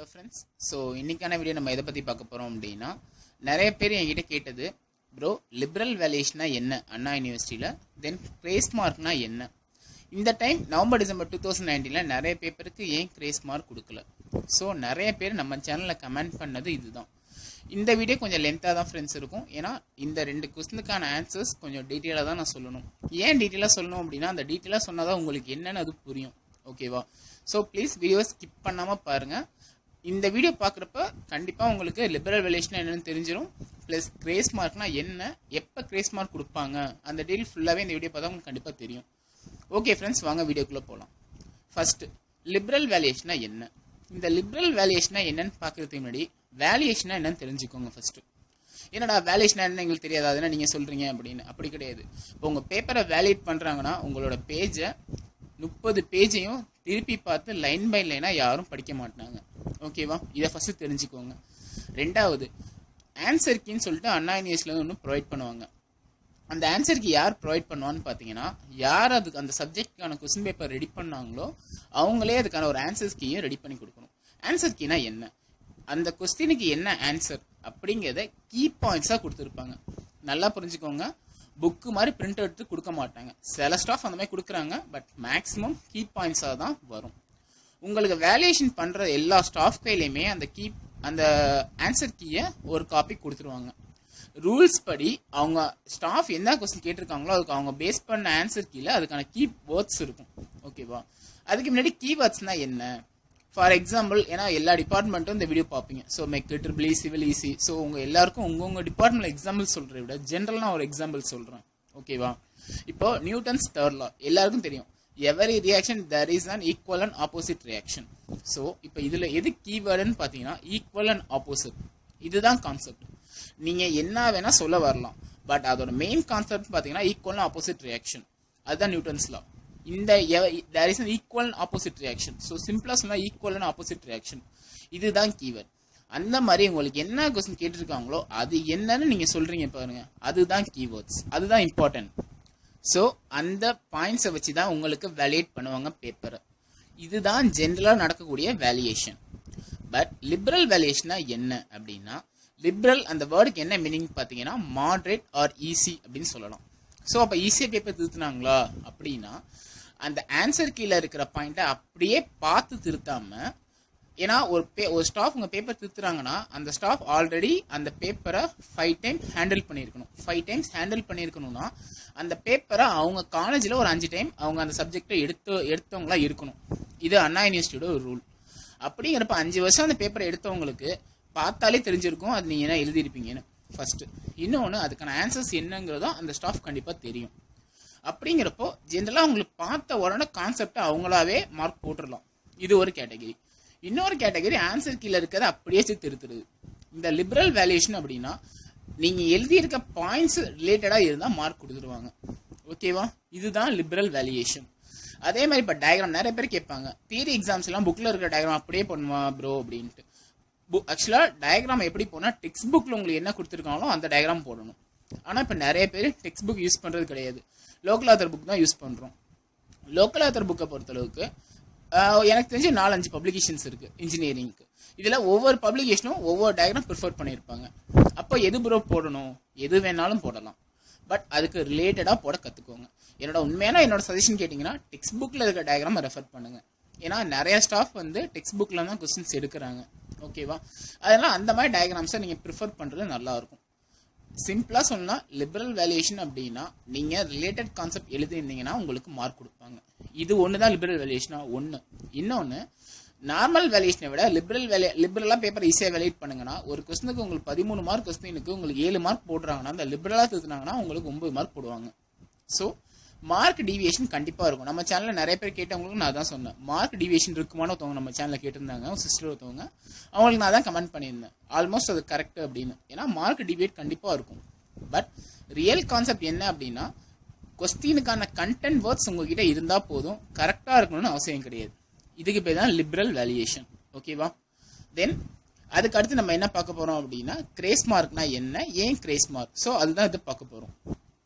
hello friends so இன்னைக்கான video நம்ம எதை பற்றி பார்க்க போகிறோம் அப்படின்னா நிறைய பேர் என்கிட்ட கேட்டது ப்ரோ லிபரல் வேல்யூஷனா என்ன அண்ணா யூனிவர்சிட்டியில் தென் கிரேஸ் மார்க்னா என்ன இந்த time November December two thousand நைன்டீனில் நிறைய பேப்பருக்கு ஏன் கிரேஸ் மார்க் கொடுக்கல ஸோ நிறைய பேர் நம்ம சேனலில் கமெண்ட் பண்ணது இதுதான் இந்த வீடியோ கொஞ்சம் லென்த்தாக தான் ஃப்ரெண்ட்ஸ் இருக்கும் ஏன்னா இந்த ரெண்டு கொஸ்டினுக்கான ஆன்சர்ஸ் கொஞ்சம் டீட்டெயிலாக தான் நான் சொல்லணும் ஏன் டீட்டெயிலாக சொல்லணும் அப்படின்னா அந்த டீட்டெயிலாக சொன்னால் தான் உங்களுக்கு என்னென்னு அது புரியும் ஓகேவா ஸோ ப்ளீஸ் வீடியோவை ஸ்கிப் பண்ணாமல் பாருங்கள் இந்த வீடியோ பார்க்குறப்ப கண்டிப்பாக உங்களுக்கு லிபரல் வேலேஷன் என்னன்னு தெரிஞ்சிடும் ப்ளஸ் கிரேஸ் மார்க்னா என்ன எப்போ கிரேஸ் மார்க் கொடுப்பாங்க அந்த டீல் ஃபுல்லாகவே இந்த வீடியோ பார்த்தா உங்களுக்கு கண்டிப்பாக தெரியும் ஓகே ஃப்ரெண்ட்ஸ் வாங்க வீடியோக்குள்ளே போகலாம் ஃபர்ஸ்ட் லிபரல் வேல்யூஷனா என்ன இந்த லிபரல் வேல்யூஷனா என்னன்னு பார்க்கறதுக்கு முன்னாடி வேல்யூஷனா என்னன்னு தெரிஞ்சுக்கோங்க ஃபர்ஸ்ட் என்னடா வேல்யூஷனா என்ன எங்களுக்கு தெரியாது அதுனா நீங்கள் சொல்கிறீங்க அப்படின்னு அப்படி கிடையாது இப்போ உங்கள் பேப்பரை வேலிடேட் பண்ணுறாங்கன்னா உங்களோட பேஜை முப்பது பேஜையும் திருப்பி பார்த்து லைன் பை லைனாக யாரும் படிக்க மாட்டாங்க ஓகேவா இதை ஃபஸ்ட்டு தெரிஞ்சுக்கோங்க ரெண்டாவது ஆன்சர் கீன்னு சொல்லிட்டு அண்ணா யூனிவர்சிட்டியில் ஒன்று ப்ரொவைட் பண்ணுவாங்க அந்த ஆன்சருக்கு யார் ப்ரொவைட் பண்ணுவான்னு பார்த்தீங்கன்னா யார் அதுக்கு அந்த சப்ஜெக்ட்கான கொஸ்டின் பேப்பர் ரெடி பண்ணாங்களோ அவங்களே அதுக்கான ஒரு ஆன்சர்ஸ் கீயும் ரெடி பண்ணி கொடுக்கணும் ஆன்சர் கீனா என்ன அந்த கொஸ்டினுக்கு என்ன ஆன்சர் அப்படிங்கிறத கீ பாயிண்ட்ஸாக கொடுத்துருப்பாங்க நல்லா புரிஞ்சுக்கோங்க புக்கு மாதிரி பிரிண்ட் எடுத்து கொடுக்க மாட்டாங்க சில ஸ்டாஃப் அந்த மாதிரி கொடுக்குறாங்க பட் மேக்ஸிமம் கீ பாயிண்ட்ஸாக தான் வரும் உங்களுக்கு வேல்யூஷன் பண்ணுற எல்லா ஸ்டாஃப் கையிலையுமே அந்த கீ அந்த ஆன்சர் கீயை ஒரு காப்பி கொடுத்துருவாங்க ரூல்ஸ் படி அவங்க ஸ்டாஃப் என்ன கொஸ்டின் கேட்டிருக்காங்களோ அதுக்கு அவங்க பேஸ் பண்ண ஆன்சர் கீழே அதுக்கான கீ வேர்ட்ஸ் இருக்கும் ஓகேவா அதுக்கு முன்னாடி கீவேர்ட்ஸ்னா என்ன ஃபார் எக்ஸாம்பிள் ஏன்னா எல்லா டிபார்ட்மெண்ட்டும் இந்த வீடியோ பார்ப்பீங்க so mech triple civil EC so உங்கள் எல்லாருக்கும் உங்கள் உங்கள் டிபார்ட்மெண்ட் எக்ஸாம்பிள் சொல்கிறத விட ஜென்ரல் நான் ஒரு எக்ஸாம்பிள் சொல்கிறேன் ஓகேவா இப்போ நியூட்டன்ஸ் தேர்ட் லா எல்லாருக்கும் தெரியும் every reaction there is an equal and opposite reaction so இப்போ இதில் எது கீவேர்டுன்னு பார்த்தீங்கன்னா ஈக்குவல் அண்ட் ஆப்போசிட் இதுதான் கான்செப்ட் நீங்கள் என்ன வேணால் சொல்ல வரலாம் பட் அதோட மெயின் கான்செப்ட் பார்த்தீங்கன்னா ஈக்குவல் அண்ட் ஆப்போசிட் ரியாக்ஷன் அதுதான் நியூட்டன்ஸ் லா இந்த there is equal opposite reaction so சிம்பிளாக சொன்னால் ஈக்குவல் அண்ட் ஆப்போசிட் ரியாக்ஷன் இதுதான் கீவேர்ட் அந்த மாதிரி உங்களுக்கு என்ன கொஸ்டின் கேட்டிருக்காங்களோ அது என்னன்னு நீங்கள் சொல்கிறீங்க பாருங்க அதுதான் கீவேர்ட்ஸ் அதுதான் இம்பார்ட்டன்ட் ஸோ அந்த பாயிண்ட்ஸை வச்சு தான் உங்களுக்கு வேலியேட் பண்ணுவாங்க பேப்பரை இதுதான் ஜென்ரலாக நடக்கக்கூடிய வேல்யூயேஷன் பட் லிபரல் வேல்யூயேஷனா என்ன அப்படின்னா லிபரல் அந்த வேர்டுக்கு என்ன மீனிங் பார்த்தீங்கன்னா மாட்ரேட் ஆர் ஈஸி அப்படின்னு சொல்லலாம் ஸோ அப்போ ஈஸியாக பேப்பர் திருத்தினாங்களா அப்படின்னா அந்த ஆன்சர் கீழே இருக்கிற பாயிண்ட்டை அப்படியே பார்த்து திருத்தாம ஏன்னா ஒரு பே ஒரு ஸ்டாஃப் உங்கள் பேப்பர் திருத்துறாங்கன்னா அந்த ஸ்டாஃப் ஆல்ரெடி அந்த பேப்பரை ஃபைவ் டைம் ஹேண்டில் பண்ணியிருக்கணும் ஃபைவ் டைம்ஸ் ஹேண்டில் பண்ணியிருக்கணும்னா அந்த பேப்பரை அவங்க காலேஜில் ஒரு அஞ்சு டைம் அவங்க அந்த சப்ஜெக்டை எடுத்து எடுத்தவங்களா இருக்கணும் இது அண்ணா யூனிவர்சிட்டியோட ஒரு ரூல் அப்படிங்கிறப்ப அஞ்சு வருஷம் அந்த பேப்பரை எடுத்தவங்களுக்கு பார்த்தாலே தெரிஞ்சிருக்கும் அது நீங்கள் என்ன எழுதியிருப்பீங்கன்னு ஃபர்ஸ்ட் இன்னொன்று அதுக்கான ஆன்சர்ஸ் என்னங்கிறதும் அந்த ஸ்டாஃப் கண்டிப்பாக தெரியும் அப்படிங்கிறப்போ ஜென்ரலாக உங்களுக்கு பார்த்த உடனே கான்செப்டை அவங்களாவே மார்க் போட்டுடலாம் இது ஒரு கேட்டகரி இன்னொரு கேட்டகரி ஆன்சர் கீழே இருக்கிறத அப்படியே திருத்துறது இந்த லிபரல் வேல்யூஷன் அப்படின்னா நீங்கள் எழுதியிருக்க பாயிண்ட்ஸ் ரிலேட்டடாக இருந்தால் மார்க் கொடுத்துருவாங்க ஓகேவா இதுதான் லிபரல் வேல்யூஷன் அதே மாதிரி இப்போ டயக்ராம் நிறைய பேர் கேட்பாங்க தியரி எக்ஸாம்ஸ் எல்லாம் புக்கில் இருக்கிற டயக்ராம் அப்படியே பண்ணுமா ப்ரோ அப்படின்ட்டு புக் ஆக்சுவலாக டயக்ராம் எப்படி போனால் டெக்ஸ்ட் புக்கில் உங்களுக்கு என்ன கொடுத்துருக்காங்களோ அந்த டயக்ராம் போடணும் ஆனால் இப்போ நிறைய பேர் டெக்ஸ்ட் புக் யூஸ் பண்ணுறது கிடையாது லோக்கல் ஆத்தர் புக் தான் யூஸ் பண்ணுறோம் லோக்கல் ஆத்தர் புக்கை பொறுத்தளவுக்கு எனக்கு தெரிஞ்சு நாலஞ்சு பப்ளிகேஷன்ஸ் இருக்குது இன்ஜினியரிங்க்கு இதில் ஒவ்வொரு பப்ளிகேஷனும் ஒவ்வொரு டயக்ராம் ப்ரிஃபர் பண்ணியிருப்பாங்க அப்போ எது ப்ரோ போடணும் எது வேணாலும் போடலாம் பட் அதுக்கு ரிலேட்டடாக போட கற்றுக்கோங்க என்னோட உண்மையான என்னோட சஜஷன் கேட்டிங்கன்னா டெக்ஸ்ட் புக்கில் இருக்க டயக்ராம் ரெஃபர் பண்ணுங்கள் ஏன்னா நிறைய ஸ்டாஃப் வந்து டெக்ஸ்ட் புக்கில் தான் கொஸ்டின்ஸ் எடுக்கிறாங்க ஓகேவா அதனால் அந்த மாதிரி டயக்ராம்ஸை நீங்கள் ப்ரிஃபர் பண்ணுறது நல்லாயிருக்கும் சிம்பிளாக சொன்னால் லிபரல் வேல்யூஷன் அப்படின்னா நீங்கள் ரிலேட்டட் கான்செப்ட் எழுதியிருந்தீங்கன்னா உங்களுக்கு மார்க் கொடுப்பாங்க இது ஒன்று தான் லிபரல் வேல்யூஷனாக ஒன்று இன்னொன்று நார்மல் வேல்யூஷனை விட லிபரல் வேல்யூ லிபரலாக பேப்பர் ஈஸியாக வேலியேட் பண்ணுங்கன்னா ஒரு கொஸ்டினுக்கு உங்களுக்கு பதிமூணு மார்க் கொஸ்டினுக்கு உங்களுக்கு ஏழு மார்க் போடுறாங்கன்னா அந்த லிபரலாக திருத்தினாங்கன்னா உங்களுக்கு ஒன்பது மார்க் போடுவாங்க ஸோ மார்க் டிவியேஷன் கண்டிப்பாக இருக்கும் நம்ம சேனலில் நிறைய பேர் கேட்டவங்களுக்கு நான் தான் சொன்னேன் மார்க் டிவியேஷன் இருக்குமான்னு ஒருத்தவங்க நம்ம சேனலில் கேட்டிருந்தாங்க சிஸ்டர் ஒருத்தவங்க அவங்களுக்கு நான் தான் கமெண்ட் பண்ணியிருந்தேன் ஆல்மோஸ்ட் அது கரெக்ட் அப்படின்னு ஏன்னா மார்க் டிவியேட் கண்டிப்பாக இருக்கும் பட் ரியல் கான்செப்ட் என்ன அப்படின்னா கொஸ்டினுக்கான கண்டென்ட் வேர்ட்ஸ் உங்ககிட்ட இருந்தால் போதும் கரெக்டாக இருக்கணும்னு அவசியம் கிடையாது இதுக்கு பேர் தான் லிபரல் வேல்யூயேஷன் ஓகேவா தென் அதுக்கு அடுத்து நம்ம என்ன பார்க்க போகிறோம் அப்படின்னா கிரேஸ் மார்க்னா என்ன ஏன் கிரேஸ் மார்க் ஸோ அதுதான் இது பார்க்க போகிறோம்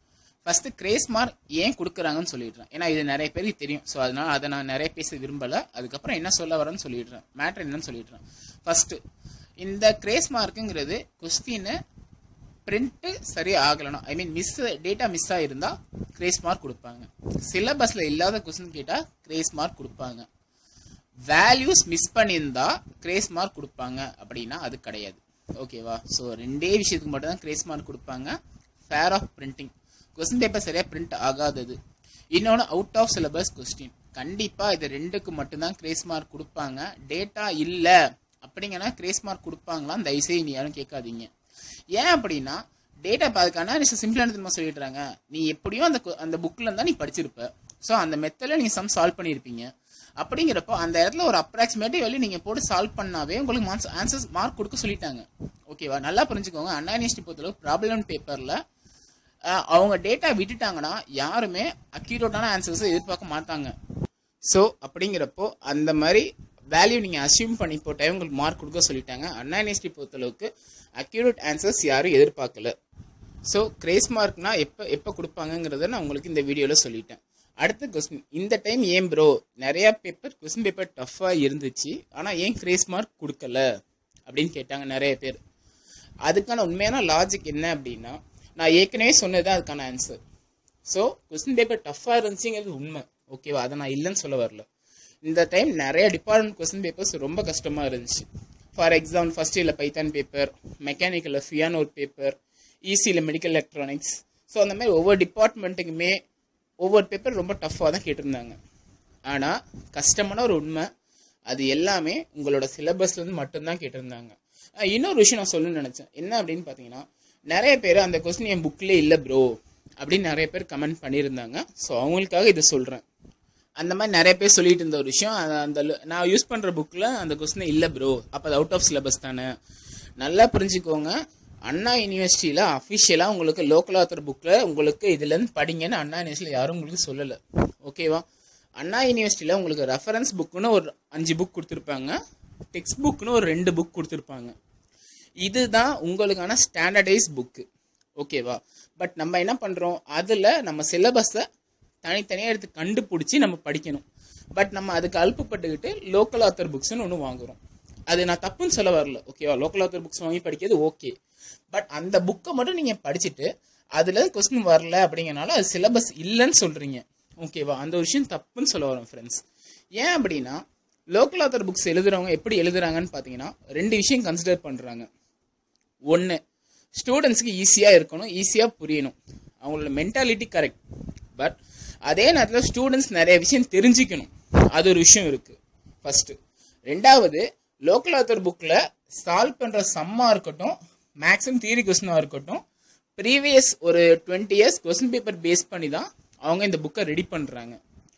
ஃபர்ஸ்ட் கிரேஸ் மார்க் ஏன் கொடுக்குறாங்கன்னு சொல்லிடுறேன் ஏன்னா இது நிறைய பேருக்கு தெரியும் ஸோ அதனால அதை நான் நிறைய பேச விரும்பல அதுக்கப்புறம் என்ன சொல்ல வரேன்னு சொல்லிடுறேன் மேட்ரு என்னன்னு சொல்லிடுறேன் ஃபர்ஸ்ட் இந்த கிரேஸ் மார்க்குங்கிறது கொஸ்டின் பிரிண்ட்டு சரி ஆகலனா I mean miss data miss ஆயிருந்தா கிரேஸ் மார்க் கொடுப்பாங்க சிலபஸ்ல இல்லாத கொஸ்டின் கேட்டா கிரேஸ் மார்க் கொடுப்பாங்க வேல்யூஸ் மிஸ் பண்ணியிருந்தா கிரேஸ் மார்க் கொடுப்பாங்க அப்படின்னா அது கிடையாது ஓகேவா ஸோ ரெண்டே விஷயத்துக்கு மட்டும் தான் கிரேஸ் மார்க் கொடுப்பாங்க fair of printing question paper சரியாக பிரிண்ட் ஆகாதது இன்னொன்று அவுட் ஆஃப் சிலபஸ் கொஸ்டின் கண்டிப்பாக இது ரெண்டுக்கு மட்டும்தான் கிரேஸ் மார்க் கொடுப்பாங்க டேட்டா இல்லை அப்படிங்கன்னா கிரேஸ் மார்க் கொடுப்பாங்களாம் தயவுசெய்து நீ யாரும் கேட்காதீங்க ஏன் அப்படின்னா டேட்டா இப்போ அதுக்கான சிம்பிளான திரும்ப சொல்லிடுறாங்க நீ எப்படியும் அந்த கு- அந்த புக்கில் இருந்தால் நீ படிச்சிருப்ப ஸோ அந்த மெத்தடில் நீங்கள் சம் சால்வ் பண்ணியிருப்பீங்க அப்படிங்கிறப்போ அந்த இடத்துல ஒரு அப்ராக்சிமேட்டிவ் வேல்யூ நீங்கள் போட்டு சால்வ் பண்ணாவே உங்களுக்கு மார்க்ஸ் ஆன்சர்ஸ் மார்க் கொடுக்க சொல்லிட்டாங்க ஓகேவா நல்லா புரிஞ்சுக்கோங்க அண்ணா யூனிவர்சிட்டி பொறுத்தளவு ப்ராப்ளம் பேப்பரில் அவங்க டேட்டா விட்டுட்டாங்கன்னா யாருமே அக்யூரேட்டான ஆன்சர்ஸ் எதிர்பார்க்க மாட்டாங்க ஸோ அப்படிங்கிறப்போ அந்த மாதிரி வேல்யூ நீங்கள் அசியூம் பண்ணி போட்டாவே உங்களுக்கு மார்க் கொடுக்க சொல்லிட்டாங்க அண்ணா யூனிவர்சிட்டி பொறுத்தளவுக்கு அக்யூரேட் ஆன்சர்ஸ் யாரும் எதிர்பார்க்கல ஸோ கிரேஸ் மார்க்னா எப்போ எப்போ கொடுப்பாங்கங்கிறத நான் உங்களுக்கு இந்த வீடியோவில் சொல்லிட்டேன் அடுத்த கொஸ்டின் இந்த டைம் ஏன் ப்ரோ நிறைய பேப்பர் கொஸ்டின் பேப்பர் டஃப்பாக இருந்துச்சு ஆனால் ஏன் கிரேஸ் மார்க் கொடுக்கல அப்படின்னு கேட்டாங்க நிறைய பேர் அதுக்கான உண்மையான லாஜிக் என்ன அப்படின்னா நான் ஏற்கனவே சொன்னது தான் அதுக்கான ஆன்சர் ஸோ கொஸ்டின் பேப்பர் டஃப்பாக இருந்துச்சுங்கிறது உண்மை ஓகேவா அதை நான் இல்லைன்னு சொல்ல வரல இந்த டைம் நிறைய டிபார்ட்மெண்ட் கொஸ்டின் பேப்பர்ஸ் ரொம்ப கஷ்டமாக இருந்துச்சு ஃபார் எக்ஸாம்பிள் ஃபர்ஸ்ட் இயரில் பைத்தான் பேப்பர் மெக்கானிக்கலில் ஃபியானோ பேப்பர் ஈசியில் மெடிக்கல் எலக்ட்ரானிக்ஸ் ஸோ அந்த மாதிரி ஒவ்வொரு டிபார்ட்மெண்ட்டுக்குமே ஒவ்வொரு பேப்பர் ரொம்ப டஃப்பாக தான் கேட்டிருந்தாங்க ஆனால் கஷ்டமான ஒரு உண்மை அது எல்லாமே உங்களோட சிலபஸ்லேருந்து மட்டும்தான் கேட்டிருந்தாங்க அஹ் இன்னொரு விஷயம் நான் சொல்லணும்னு நினச்சேன் என்ன அப்படின்னு பார்த்தீங்கன்னா நிறைய பேர் அந்த கொஸ்டின் என் புக்லேயே இல்லை ப்ரோ அப்படின்னு நிறைய பேர் கமெண்ட் பண்ணியிருந்தாங்க ஸோ அவங்களுக்காக இதை சொல்கிறேன் அந்த மாதிரி நிறைய பேர் சொல்லிட்டு இருந்த ஒரு விஷயம் அது அந்த lu- நான் யூஸ் பண்ணுற புக்கில் அந்த கொஸ்டின் இல்லை ப்ரோ அப்போ அது அவுட் ஆஃப் சிலபஸ் தானே நல்லா புரிஞ்சுக்கோங்க அண்ணா யூனிவர்சிட்டியில் அஃபிஷியலாக உங்களுக்கு லோக்கல் ஆத்தர் புக்கில் உங்களுக்கு இதுலேருந்து படிங்கன்னு அண்ணா யூனிவர்சிட்டியில் யாரும் உங்களுக்கு சொல்லலை ஓகேவா அண்ணா யூனிவர்சிட்டியில் உங்களுக்கு ரெஃபரன்ஸ் புக்குன்னு ஒரு அஞ்சு புக் கொடுத்துருப்பாங்க டெக்ஸ்ட் புக்னு ஒரு ரெண்டு புக் கொடுத்துருப்பாங்க இதுதான் உங்களுக்கான ஸ்டாண்டர்டைஸ் புக்கு ஓகேவா பட் நம்ம என்ன பண்ணுறோம் அதில் நம்ம சிலபஸை தனித்தனியாக எடுத்து கண்டுபிடிச்சி நம்ம படிக்கணும் பட் நம்ம அதுக்கு அல்பப்பட்டுக்கிட்டு லோக்கல் ஆத்தர் புக்ஸ்னு ஒன்று வாங்குறோம் அது நான் தப்புன்னு சொல்ல வரல ஓகேவா லோக்கல் ஆத்தர் புக்ஸ் வாங்கி படிக்கிறது ஓகே பட் அந்த புக்கை மட்டும் நீங்கள் படிச்சுட்டு அதில் கொஸ்டின் வரல அப்படிங்கறனால அது சிலபஸ் இல்லைன்னு சொல்கிறீங்க ஓகேவா அந்த ஒரு விஷயம் தப்புன்னு சொல்ல வரேன் ஃப்ரெண்ட்ஸ் ஏன் அப்படின்னா லோக்கல் ஆத்தர் புக்ஸ் எழுதுறவங்க எப்படி எழுதுறாங்கன்னு பார்த்தீங்கன்னா ரெண்டு விஷயம் கன்சிடர் பண்ணுறாங்க ஒன்று ஸ்டூடெண்ட்ஸ்க்கு ஈஸியாக இருக்கணும் ஈஸியாக புரியணும் அவங்களோட மென்டாலிட்டி கரெக்ட் பட் அதே நேரத்தில் ஸ்டூடெண்ட்ஸ் நிறைய விஷயம் தெரிஞ்சுக்கணும் அது ஒரு விஷயம் இருக்குது ஃபஸ்ட்டு ரெண்டாவது லோக்கல் ஆத்தர் புக்கில் சால்வ் பண்ணுற சம்மாக இருக்கட்டும் மேக்ஸிமம் தியரி கொஸ்டினாக இருக்கட்டும் ப்ரீவியஸ் ஒரு twenty years question paper base பண்ணி தான் அவங்க இந்த புக்கை ரெடி பண்ணுறாங்க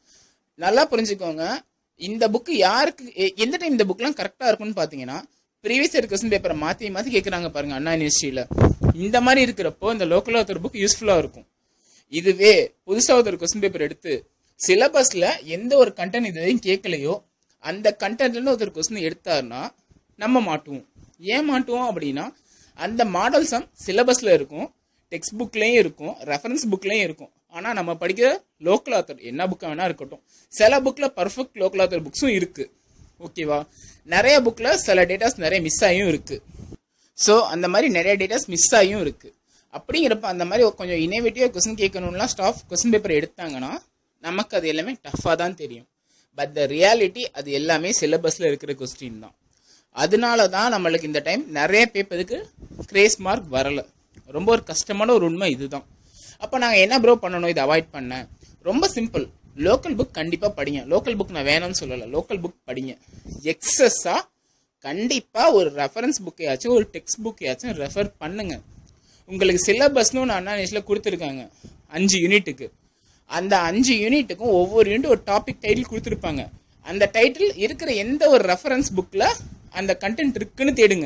நல்லா புரிஞ்சுக்கோங்க இந்த புக்கு யாருக்கு எ- எந்த டைம் இந்த புக்லாம் கரெக்டாக இருக்கும்னு பார்த்தீங்கன்னா ப்ரீவியஸ் இயர் கொஸ்டின் பேப்பரை மாற்றி மாற்றி கேட்குறாங்க பாருங்க அண்ணா யூனிவர்சிட்டியில் இந்த மாதிரி இருக்கிறப்போ இந்த லோக்கல் ஆத்தர் புக் யூஸ்ஃபுல்லாக இருக்கும் இதுவே புதுசாக ஒரு கொஸ்டின் பேப்பர் எடுத்து சிலபஸில் எந்த ஒரு கண்டென்ட் இது வரையும் கேட்கலையோ அந்த கண்டென்ட்லேருந்து ஒருத்தர் கொஸ்டின் எடுத்தாருன்னா நம்ம மாட்டுவோம் ஏன் மாட்டுவோம் அப்படின்னா அந்த மாடல் சம் சிலபஸில் இருக்கும் டெக்ஸ்ட் புக்லேயும் இருக்கும் ரெஃபரன்ஸ் புக்லேயும் இருக்கும் ஆனால் நம்ம படிக்கிற லோக்கல் ஆத்தர் என்ன புக்காக வேணா இருக்கட்டும் சில புக்கில் பர்ஃபெக்ட் லோக்கல் ஆத்தர் புக்ஸும் இருக்குது ஓகேவா நிறைய புக்கில் சில டேட்டாஸ் நிறைய மிஸ் ஆகியும் இருக்குது ஸோ அந்த மாதிரி நிறைய டேட்டாஸ் மிஸ் ஆகியும் இருக்குது அப்படிங்கிறப்ப அந்த மாதிரி கொஞ்சம் இனோவேட்டிவாக கொஸ்டின் கேட்கணும்லாம் ஸ்டாஃப் கொஸ்டின் பேப்பர் எடுத்தாங்கன்னா நமக்கு அது எல்லாமே டஃப்பாக தான் தெரியும் பட் த ரியாலிட்டி அது எல்லாமே சிலபஸில் இருக்கிற கொஸ்டின் தான் அதனால தான் நம்மளுக்கு இந்த டைம் நிறைய பேப்பருக்கு கிரேஸ் மார்க் வரலை ரொம்ப ஒரு கஷ்டமான ஒரு உண்மை இதுதான் அப்போ நாங்கள் என்ன ப்ரோ பண்ணணும் இதை அவாய்ட் பண்ண ரொம்ப சிம்பிள் லோக்கல் புக் கண்டிப்பாக படிங்க லோக்கல் புக் நான் வேணும்னு சொல்லலை லோக்கல் புக் படிங்க எக்ஸஸாக கண்டிப்பாக ஒரு ரெஃபரன்ஸ் புக்கையாச்சும் ஒரு டெக்ஸ்ட் புக்கையாச்சும் ரெஃபர் பண்ணுங்க உங்களுக்கு சிலபஸ்னு ஒன்று அண்ணா நியூஸில் கொடுத்துருக்காங்க அஞ்சு யூனிட்டுக்கு அந்த அஞ்சு யூனிட்டுக்கும் ஒவ்வொரு யூனிட் ஒரு டாபிக் டைட்டில் கொடுத்துருப்பாங்க அந்த டைட்டில் இருக்கிற எந்த ஒரு ரெஃபரன்ஸ் புக்கில் அந்த கண்டென்ட் இருக்குன்னு தேடுங்க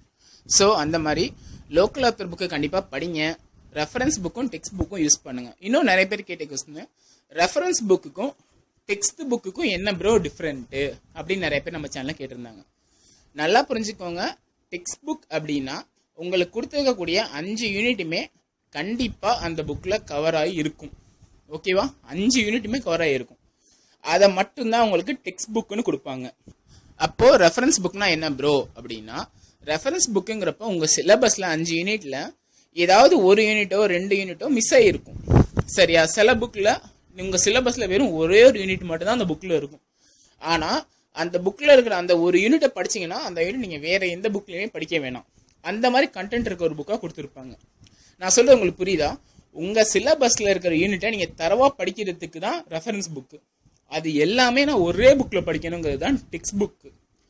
ஸோ அந்த மாதிரி லோக்கல் ஆத்தர் புக்கை கண்டிப்பாக படிங்க ரெஃபரன்ஸ் புக்கும் டெக்ஸ்ட் புக்கும் யூஸ் பண்ணுங்க இன்னும் நிறைய பேர் கேட்ட கொஸ்டின் ரெஃபரன்ஸ் புக்குக்கும் டெக்ஸ்ட் புக்குக்கும் என்ன ப்ரோ டிஃப்ரெண்ட்டு அப்படின்னு நிறைய பேர் நம்ம சேனலில் கேட்டிருந்தாங்க நல்லா புரிஞ்சுக்கோங்க டெக்ஸ்ட் புக் அப்படின்னா உங்களுக்கு கொடுத்துருக்கக்கூடிய அஞ்சு யூனிட்டுமே கண்டிப்பாக அந்த புக்கில் கவர் ஆகி இருக்கும் ஓகேவா அஞ்சு யூனிட்டுமே கவர் ஆகிருக்கும் அதை மட்டும்தான் உங்களுக்கு டெக்ஸ்ட் புக்குன்னு கொடுப்பாங்க அப்போது ரெஃபரன்ஸ் புக்னா என்ன ப்ரோ அப்படின்னா ரெஃபரன்ஸ் புக்குங்கிறப்ப உங்கள் சிலபஸில் அஞ்சு யூனிட்டில் ஏதாவது ஒரு யூனிட்டோ ரெண்டு யூனிட்டோ மிஸ் ஆகிருக்கும் சரியா சில புக்கில் உங்கள் சிலபஸில் வெறும் ஒரே ஒரு யூனிட் மட்டும்தான் அந்த புக்கில் இருக்கும் ஆனால் அந்த புக்கில் இருக்கிற அந்த ஒரு யூனிட்டை படிச்சீங்கன்னா அந்த யூனிட் நீங்கள் வேறு எந்த புக்லையுமே படிக்க வேணாம் அந்த மாதிரி கண்டென்ட் இருக்க ஒரு புக்காக கொடுத்துருப்பாங்க நான் சொல்றது உங்களுக்கு புரியுதா உங்கள் சிலபஸில் இருக்கிற யூனிட்டை நீங்கள் தரவாக படிக்கிறதுக்கு தான் ரெஃபரன்ஸ் புக்கு அது எல்லாமே நான் ஒரே புக்கில் படிக்கணுங்கிறது தான் டெக்ஸ்ட் புக்கு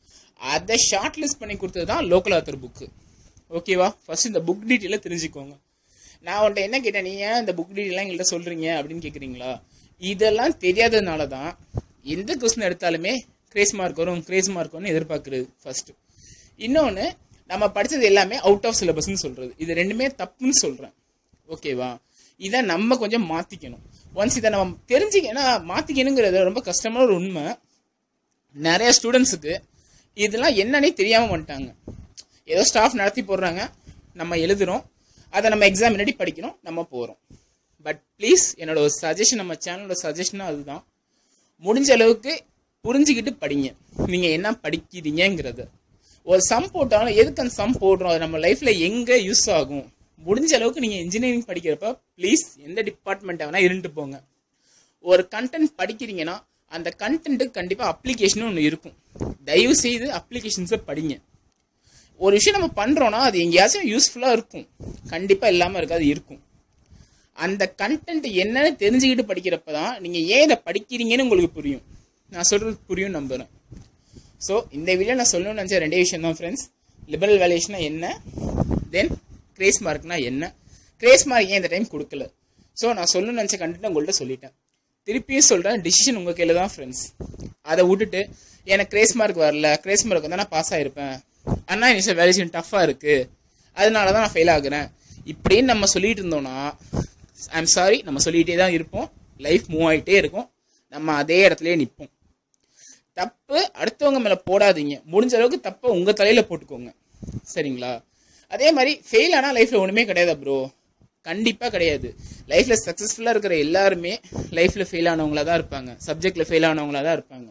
அதை ஷார்ட் லிஸ்ட் பண்ணி கொடுத்தது தான் லோக்கல் ஆத்தர் புக்கு ஓகேவா ஃபர்ஸ்ட் இந்த புக் டீட்டெயிலை தெரிஞ்சுக்கோங்க நான் உன்ட்ட என்ன கேட்டேன் நீ ஏன் இந்த புக் டீட்டெயிலாம் எங்கள்கிட்ட சொல்கிறீங்க அப்படின்னு கேட்குறீங்களா இதெல்லாம் தெரியாததுனால தான் எந்த கொஸ்டின் எடுத்தாலுமே கிரேஸ் மார்க் வரும் கிரேஸ் மார்க் வரும்னு எதிர்பார்க்குறது ஃபர்ஸ்ட் இன்னொன்று நம்ம படித்தது எல்லாமே அவுட் ஆஃப் சிலபஸ்னு சொல்கிறது இது ரெண்டுமே தப்புன்னு சொல்கிறேன் ஓகேவா இதை நம்ம கொஞ்சம் மாற்றிக்கணும் ஒன்ஸ் இதை நம்ம தெரிஞ்சுக்கன்னா மாற்றிக்கணுங்கிறது ரொம்ப கஷ்டமான ஒரு உண்மை நிறைய ஸ்டூடெண்ட்ஸுக்கு இதெல்லாம் என்னன்னே தெரியாமல் வந்துட்டாங்க ஏதோ ஸ்டாஃப் நடத்தி போடுறாங்க நம்ம எழுதுகிறோம் அதை நம்ம எக்ஸாம் முன்னாடி படிக்கிறோம் நம்ம போகிறோம் பட் ப்ளீஸ் என்னோட ஒரு சஜஷன் நம்ம சேனலோட சஜஷனாக அதுதான் முடிஞ்ச அளவுக்கு புரிஞ்சுக்கிட்டு படிங்க நீங்கள் என்ன படிக்கிறீங்கிறத ஒரு சம் போட்டாலும் எதுக்கு அந்த சம் போடுறோம் அது நம்ம லைஃப்பில் எங்கே யூஸ் ஆகும் முடிஞ்ச அளவுக்கு நீங்கள் இன்ஜினியரிங் படிக்கிறப்ப ப்ளீஸ் எந்த டிபார்ட்மெண்ட்டை வேணால் இருந்துட்டு போங்க ஒரு கண்டென்ட் படிக்கிறீங்கன்னா அந்த கண்டென்ட்டுக்கு கண்டிப்பாக அப்ளிகேஷனும் ஒன்று இருக்கும் தயவு செய்து அப்ளிகேஷன்ஸை படிங்க ஒரு விஷயம் நம்ம பண்ணுறோன்னா அது எங்கேயாச்சும் யூஸ்ஃபுல்லாக இருக்கும் கண்டிப்பாக இல்லாமல் இருக்காது இருக்கும் அந்த கண்டென்ட் என்னன்னு தெரிஞ்சுக்கிட்டு படிக்கிறப்ப தான் நீங்கள் ஏன் இதை படிக்கிறீங்கன்னு உங்களுக்கு புரியும் நான் சொல்கிறது புரியும் நம்புகிறேன் ஸோ இந்த வீடியோ நான் சொல்லணும்னு நினச்ச ரெண்டே விஷயம் தான் ஃப்ரெண்ட்ஸ் லிபரல் வேல்யூஷனா என்ன தென் கிரேஸ் மார்க்னா என்ன கிரேஸ் மார்க் ஏன் இந்த டைம் கொடுக்கல ஸோ நான் சொல்லணும்னு நினச்ச கண்டென்ட் உங்கள்கிட்ட சொல்லிட்டேன் திருப்பியும் சொல்கிறேன் டிசிஷன் உங்கள் கையில் தான் ஃப்ரெண்ட்ஸ் அதை விட்டுட்டு எனக்கு கிரேஸ் மார்க் வரல கிரேஸ் மார்க் வந்தால் நான் பாஸ் ஆகிருப்பேன் அண்ணா இந்த வேல்யூஷன் டஃப்பாக இருக்குது அதனால தான் நான் ஃபெயில் ஆகுறேன் இப்படின்னு நம்ம சொல்லிட்டு இருந்தோம்னா ஐம் சாரி நம்ம சொல்லிகிட்டே தான் இருப்போம் லைஃப் மூவ் ஆகிட்டே இருக்கும் நம்ம அதே இடத்துலயே நிற்போம் தப்பு அடுத்தவங்க மேலே போடாதீங்க முடிஞ்ச அளவுக்கு தப்பை உங்கள் தலையில் போட்டுக்கோங்க சரிங்களா அதே மாதிரி ஃபெயில் ஆனால் லைஃப்பில் ஒன்றுமே கிடையாது ப்ரோ கண்டிப்பாக கிடையாது லைஃப்பில் சக்ஸஸ்ஃபுல்லாக இருக்கிற எல்லாருமே லைஃப்பில் ஃபெயில் ஆனவங்களா தான் இருப்பாங்க சப்ஜெக்டில் ஃபெயில் ஆனவங்களா தான் இருப்பாங்க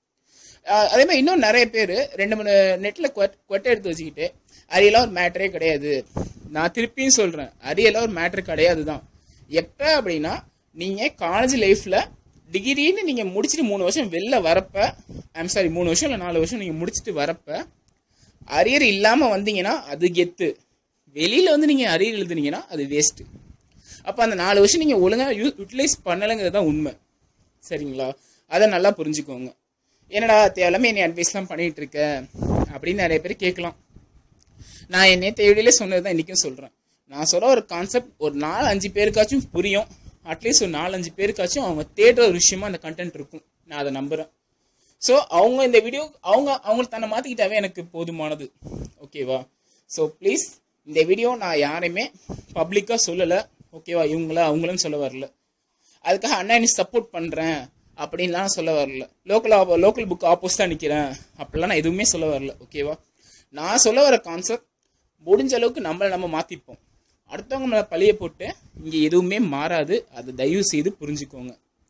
ஆஹ் அதே மாதிரி இன்னும் நிறைய பேர் ரெண்டு மூணு நெட்டில் கொட்டை எடுத்து வச்சுக்கிட்டு அரியெல்லாம் ஒரு மேட்டரே கிடையாது நான் திருப்பியும் சொல்கிறேன் அரியெல்லாம் ஒரு மேட்ரு கிடையாது தான் எப்போ அப்படின்னா நீங்கள் காலேஜ் லைஃப்பில் டிகிரின்னு நீங்கள் முடிச்சுட்டு மூணு வருஷம் வெளில வரப்ப ஐம் சாரி மூணு வருஷம் இல்லை நாலு வருஷம் நீங்கள் முடிச்சுட்டு வரப்ப அரியர் இல்லாமல் வந்தீங்கன்னா அது கெத்து வெளியில் வந்து நீங்கள் அரியர் எழுதுனீங்கன்னா அது வேஸ்ட்டு அப்போ அந்த நாலு வருஷம் நீங்கள் ஒழுங்காக யூ யூட்டிலைஸ் பண்ணலைங்கிறது தான் உண்மை சரிங்களா அதை நல்லா புரிஞ்சுக்கோங்க என்னடா தேவையில்லாம என்னை அட்வைஸ்லாம் பண்ணிகிட்டு இருக்க அப்படின்னு நிறைய பேர் கேட்கலாம் நான் என் நேற்று வீடியோலே சொன்னது தான் இன்றைக்கும் சொல்கிறேன் நான் சொல்ல ஒரு கான்செப்ட் ஒரு நாலு அஞ்சு பேருக்காச்சும் புரியும் அட்லீஸ்ட் ஒரு நாலஞ்சு பேருக்காச்சும் அவங்க தேடுற ஒரு விஷயமா அந்த கண்டென்ட் இருக்கும் நான் அதை நம்புகிறேன் ஸோ அவங்க இந்த வீடியோ அவங்க அவங்க தன்னை மாற்றிக்கிட்டாவே எனக்கு போதுமானது ஓகேவா ஸோ ப்ளீஸ் இந்த வீடியோ நான் யாரையுமே பப்ளிக்காக சொல்லலை ஓகேவா இவங்கள அவங்களும் சொல்ல வரல அதுக்காக அண்ணா நீ சப்போர்ட் பண்ணுறேன் அப்படின்லாம் சொல்ல வரல லோக்கல் லோக்கல் புக் ஆப்போசிட்டாக நிற்கிறேன் அப்படிலாம் நான் எதுவுமே சொல்ல வரல ஓகேவா நான் சொல்ல வர கான்செப்ட் முடிஞ்ச அளவுக்கு நம்மளை நம்ம மாற்றிப்போம் அடுத்தவங்க மேலே பழிய போட்டு இங்கே எதுவுமே மாறாது அதை தயவு செய்து புரிஞ்சுக்கோங்க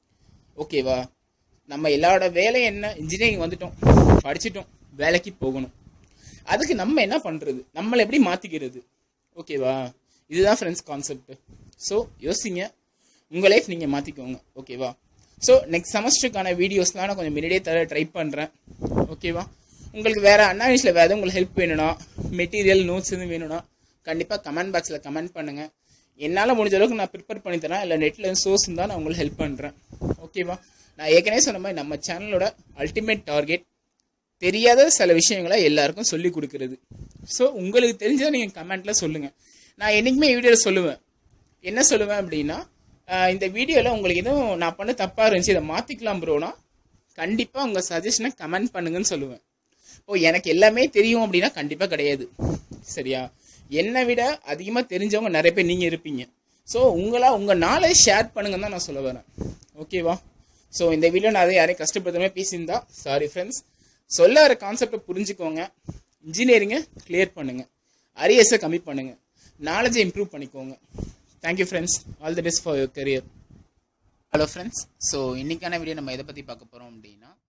ஓகேவா நம்ம எல்லாரோட வேலை என்ன இன்ஜினியரிங் வந்துட்டோம் படிச்சிட்டோம் வேலைக்கு போகணும் அதுக்கு நம்ம என்ன பண்ணுறது நம்மளை எப்படி மாற்றிக்கிறது ஓகேவா இதுதான் ஃப்ரெண்ட்ஸ் கான்செப்ட் ஸோ யோசிங்க உங்கள் லைஃப் நீங்கள் மாற்றிக்கோங்க ஓகேவா ஸோ நெக்ஸ்ட் செமஸ்டருக்கான வீடியோஸ்லாம் நான் கொஞ்சம் முன்னாடியே தர ட்ரை பண்ணுறேன் ஓகேவா உங்களுக்கு வேறு அனாலிஸில் வேறு எதுவும் உங்களுக்கு ஹெல்ப் வேணும்னா மெட்டீரியல் நோட்ஸ் எதுவும் வேணும்னா கண்டிப்பாக கமெண்ட் பாக்ஸில் கமெண்ட் பண்ணுங்கள் என்னால் முடிஞ்ச அளவுக்கு நான் ப்ரிப்பேர் பண்ணி தரேன் இல்லை நெட்டில் சோர்ஸ் இருந்தால் நான் உங்களுக்கு ஹெல்ப் பண்ணுறேன் ஓகேவா நான் ஏற்கனவே சொன்ன மாதிரி நம்ம சேனலோட அல்டிமேட் டார்கெட் தெரியாத சில விஷயங்களை எல்லாருக்கும் சொல்லி கொடுக்கறது ஸோ உங்களுக்கு தெரிஞ்சதை நீங்கள் கமெண்ட்டில் சொல்லுங்கள் நான் என்றைக்குமே வீடியோவில் சொல்லுவேன் என்ன சொல்லுவேன் அப்படின்னா ஆஹ் இந்த வீடியோவில் உங்களுக்கு எதுவும் நான் பண்ண தப்பாக இருந்துச்சு இதை மாற்றிக்கலாம் ப்ரோனா கண்டிப்பாக உங்கள் சஜஷனை கமெண்ட் பண்ணுங்கன்னு சொல்லுவேன் ஓ எனக்கு எல்லாமே தெரியும் அப்படின்னா கண்டிப்பாக கிடையாது சரியா என்னை விட அதிகமாக தெரிஞ்சவங்க நிறைய பேர் நீங்கள் இருப்பீங்க ஸோ உங்களா உங்கள் நாலேஜ் ஷேர் பண்ணுங்கன்னு தான் நான் சொல்ல வரேன் ஓகேவா ஸோ இந்த வீடியோ நான் அதை யாரையும் கஷ்டப்படுத்தாம பேசியிருந்தா சாரி ஃப்ரெண்ட்ஸ் சொல்ல வர கான்செப்டை புரிஞ்சுக்கோங்க இன்ஜினியரிங்கை கிளியர் பண்ணுங்கள் அரியர்ஸை கம்மி பண்ணுங்கள் நாலேஜை இம்ப்ரூவ் பண்ணிக்கோங்க thank you friends all the best for your career hello friends so இன்றைக்கான வீடியோ நம்ம எதை பற்றி பார்க்க போகிறோம் அப்படின்னா